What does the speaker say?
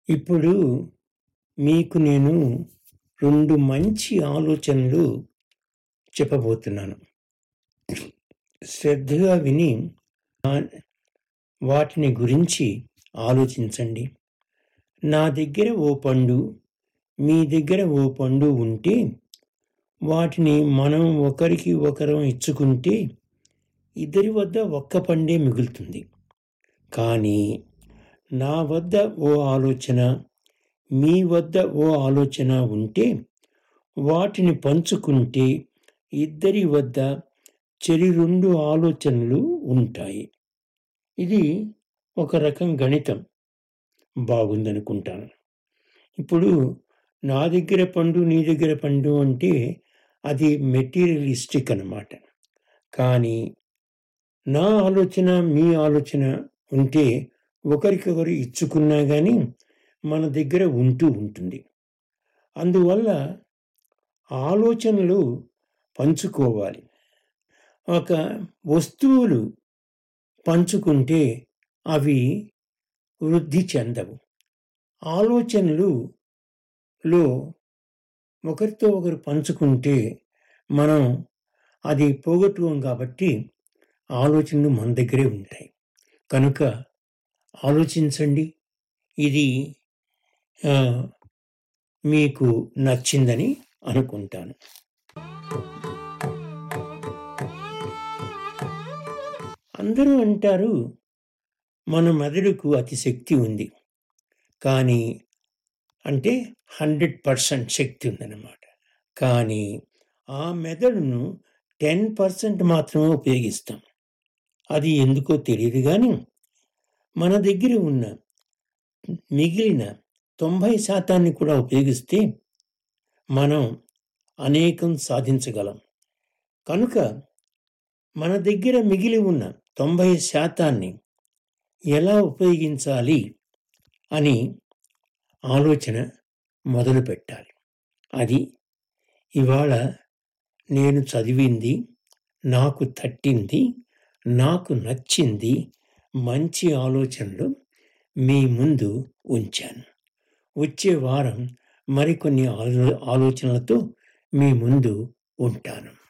ఇప్పుడు మీకు నేను రెండు మంచి ఆలోచనలు చెప్పబోతున్నాను శ్రద్ధగా విని ఆ- వాటిని గురించి ఆలోచించండి నా దగ్గర ఓ పండు మీ దగ్గర ఓ పండు ఉంటే వాటిని మనం ఒకరికి ఒకరం ఇచ్చుకుంటే ఇద్దరి వద్ద ఒక్క పండే మిగులుతుంది కానీ నా వద్ద ఓ ఆలోచన మీ వద్ద ఓ ఆలోచన ఉంటే వాటిని పంచుకుంటే ఇద్దరి వద్ద చెరి రెండు ఆలోచనలు ఉంటాయి ఇది ఒక రకం గణితం బాగుందనుకుంటాను ఇప్పుడు నా దగ్గర పండు నీ దగ్గర పండు అంటే అది మెటీరియలిస్టిక్ అన్నమాట కానీ నా ఆలోచన మీ ఆలోచన ఉంటే ఒకరికొకరు ఇచ్చుకున్నా కానీ మన దగ్గర ఉంటూ ఉంటుంది అందువల్ల ఆలోచనలు పంచుకోవాలి ఒక వస్తువులు పంచుకుంటే అవి వృద్ధి చెందవు ఆలోచనలు లో ఒకరితో ఒకరు పంచుకుంటే మనం అది పోగొట్టుకోం కాబట్టి ఆలోచనలు మన దగ్గరే ఉంటాయి కనుక ఆలోచించండి ఇది ఆ, మీకు నచ్చిందని అనుకుంటాను అందరూ అంటారు మన మెదడుకు అతి శక్తి ఉంది కానీ అంటే హండ్రెడ్ పర్సెంట్ శక్తి ఉందన్నమాట కానీ ఆ మెదడును టెన్ పర్సెంట్ మాత్రమే ఉపయోగిస్తాం అది ఎందుకో తెలియదు కానీ మన దగ్గర ఉన్న మిగిలిన తొంభై శాతాన్ని కూడా ఉపయోగిస్తే మనం అనేకం సాధించగలం కనుక మన దగ్గర మిగిలి ఉన్న తొంభై శాతాన్ని ఎలా ఉపయోగించాలి అని ఆలోచన మొదలు పెట్టాలి అది ఇవాళ నేను చదివింది నాకు తట్టింది నాకు నచ్చింది మంచి ఆలోచనలు మీ ముందు ఉంచాను వచ్చే వారం మరికొన్ని ఆలో ఆలోచనలతో మీ ముందు ఉంటాను